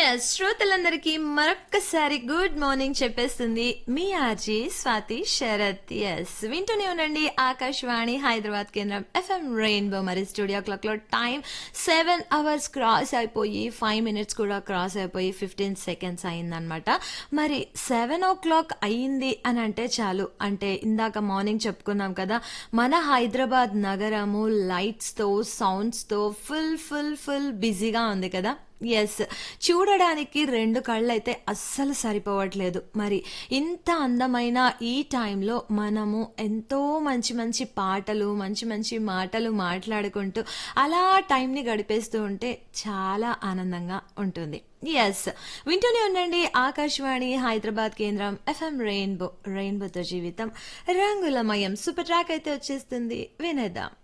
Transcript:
yes శ్రోతలందరికీ మరొక్కసారి good morning చెప్పేస్తుంది మీ ఆర్జీ స్వాతి శరత్ ఎస్ వింటూనే ఉండండి ఆకాశవాణి హైదరాబాద్ కేంద్రం ఎఫ్ఎం రెయిన్బో మరి స్టూడియో క్లాక్ లో టైం సెవెన్ అవర్స్ క్రాస్ అయిపోయి ఫైవ్ మినిట్స్ కూడా క్రాస్ అయిపోయి ఫిఫ్టీన్ సెకండ్స్ అయిందనమాట మరి సెవెన్ ఓ క్లాక్ అయ్యింది అని అంటే చాలు అంటే ఇందాక మార్నింగ్ చెప్పుకున్నాం కదా మన హైదరాబాద్ నగరము లైట్స్ తో సౌండ్స్ తో ఫుల్ ఫుల్ ఫుల్ బిజీగా ఉంది కదా ఎస్ చూడడానికి రెండు కళ్ళు అయితే అస్సలు సరిపోవట్లేదు మరి ఇంత అందమైన ఈ టైంలో మనము ఎంతో మంచి మంచి పాటలు మంచి మంచి మాటలు మాట్లాడుకుంటూ అలా టైంని గడిపేస్తూ ఉంటే చాలా ఆనందంగా ఉంటుంది ఎస్ వింటూనే ఉండండి ఆకాశవాణి హైదరాబాద్ కేంద్రం ఎఫ్ఎం రెయిన్బో రెయిన్బోతో జీవితం రంగులమయం సూపర్ ట్రాక్ అయితే వచ్చేస్తుంది వినేద్దాం